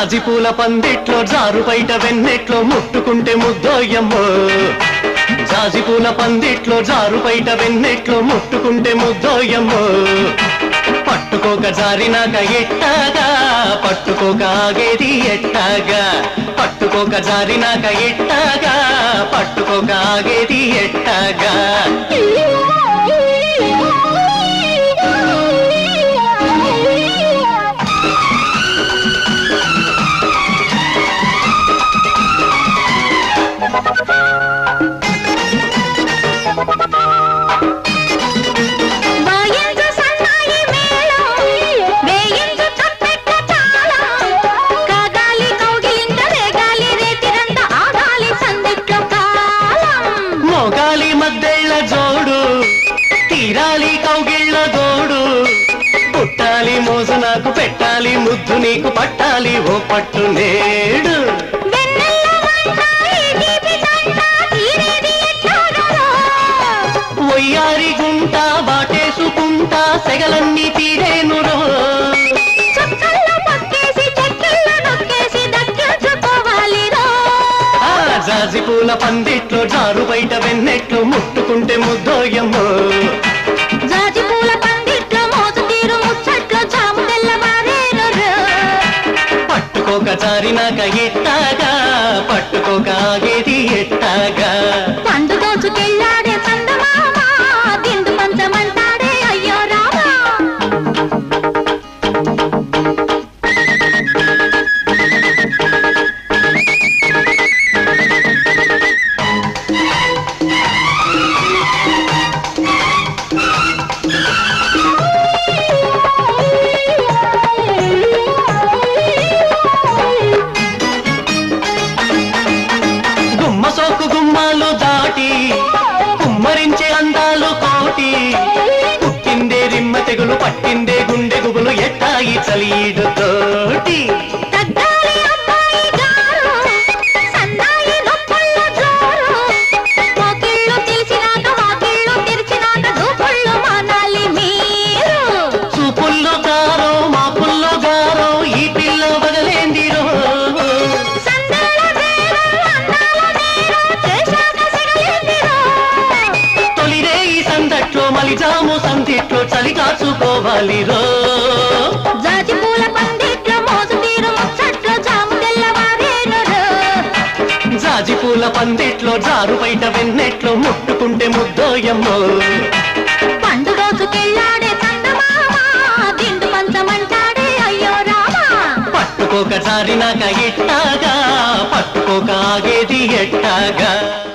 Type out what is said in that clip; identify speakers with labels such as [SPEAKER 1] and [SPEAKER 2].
[SPEAKER 1] జాజి పూల పందిట్లో జారు బయట వెన్నెట్లో ముట్టుకుంటే ముద్దోయమ్మో జాజి పూల పందిట్లో జారు బయట వెన్నెట్లో ముట్టుకుంటే ముద్దోయమ్మో పట్టుకోక జారినాక ఎట్టాగా పట్టుకోక ఆగేది ఎట్టాగా పట్టుకోక జారినాక ఎట్టాగా పట్టుకోక ఆగేది ఎట్టాగా
[SPEAKER 2] వాయించు సన్నాయి మేళం, వేయించు తప్పెట్ల తాళం. కాగాలి కౌగిలింత రేగాలి రేతిరంత ఆగాలి సందిట్లో కాలం
[SPEAKER 1] మోగాలి మద్దెళ్ళ జోడు తీరాలి కౌగిళ్ళ గోడు పుట్టాలి మోజు నాకు పెట్టాలి ముద్దు నీకు పట్టాలి ఓ పట్టు నేడు
[SPEAKER 2] వెన్నెల వంట, ఈ తీపి తంట, తీరేది ఎట్లాగో?
[SPEAKER 1] ఒయ్యారి గుంట బాటేసుకుంటా సెగలన్నీ తీరేనురో
[SPEAKER 2] చుక్కల్లో పక్కేసి, చెక్కల్లో నొక్కేసి దక్కించుకోవాలిరో.
[SPEAKER 1] ఆ జాజి పూల పందిట్లో జారు బయట వెన్నెట్లు ముట్టుకుంటే ముద్దోయమ్మో
[SPEAKER 2] జాజి పూల పందిట్లో మోజు తీరు ముచ్చట్లో జాము తెల్లవారేరో.
[SPEAKER 1] పట్టుకోక జారినాక ఎట్టాగా పట్టుకోక ఆగేది ఎట్టాగా
[SPEAKER 2] పండు దోచుకెళ్ళాడే చందమామ దిండు పంచమంటాడే అయ్యో రామా
[SPEAKER 1] గుమ్మ సోకు గుమ్మాలు దాటి కుమ్మరించే అందాలు కోటి పుట్టిందే రిమ్మ తెగులు పట్టిందే గుండె గుబులు ఎట్టాయి చలీడు తోటి
[SPEAKER 2] తగ్గాలి అబ్బాయి గారు సన్నాయి నొప్పుళ్ళ జోరు మోకిళ్ళు తెలిసినాక వాకిళ్ళు తెరిచినాక దూకుళ్ళు మానాలి మీరు
[SPEAKER 1] చూపుల్లో గారో మాపుల్లో గారో ఈ పిల్ల వగలేందిరో
[SPEAKER 2] సందేళ వేరు అన్నాల వేరు చేశాక సిగలేందిరో
[SPEAKER 1] తొలిరే ఈ సందట్లో మలిజాము సందిట్లో చలి కాచుకోవాలి రో
[SPEAKER 2] జాజి పూల పందిట్లో మోజు తీరు ముచ్చట్లో జాము తెల్లవారేను
[SPEAKER 1] జాజి పూల పందిట్లో జారు బయట వెన్నెట్లో ముట్టుకుంటే ముద్దోయమ్మో
[SPEAKER 2] పండు రోజుకెళ్ళాడే చందమామ దిండు పంచమంటాడే అయ్యో రామా
[SPEAKER 1] పట్టుకోక జారినాక ఎట్టాగా పట్టుకోక ఆగేది ఎట్టాగా